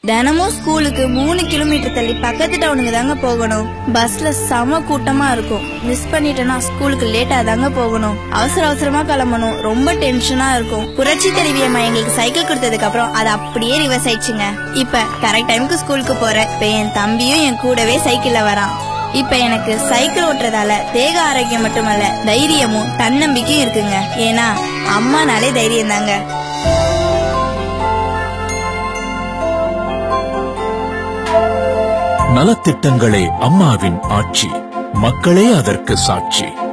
தினமும் ஸ்கூலுக்கு மூணு கிலோமீட்டர் தள்ளி பக்கத்து டவுனுக்கு தாங்க போகணும் பஸ்ல செம கூட்டமா இருக்கும் மிஸ் பண்ணிட்டேன்னா ஸ்கூலுக்கு லேட்டா தாங்க போகணும் அவசர அவசரமா கிளம்பணும் ரொம்ப டென்ஷனா இருக்கும் புரட்சி தலைவி அம்மா எங்களுக்கு சைக்கிள் கொடுத்ததுக்கு அப்புறம் அது அப்படியே ரிவர்ஸ் ஆயிடுச்சுங்க இப்ப கரெக்ட் டைமுக்கு ஸ்கூலுக்கு போறேன் இப்ப என் தம்பியும் என் கூடவே சைக்கிள்ல வரான் இப்ப எனக்கு சைக்கிள் ஓட்டுறதால தேக ஆரோக்கியம் மட்டுமல்ல தைரியமும் தன்னம்பிக்கையும் இருக்குங்க ஏன்னா அம்மானாலே தைரியம் தாங்க நலத்திட்டங்களே அம்மாவின் ஆட்சி மக்களே அதற்கு சாட்சி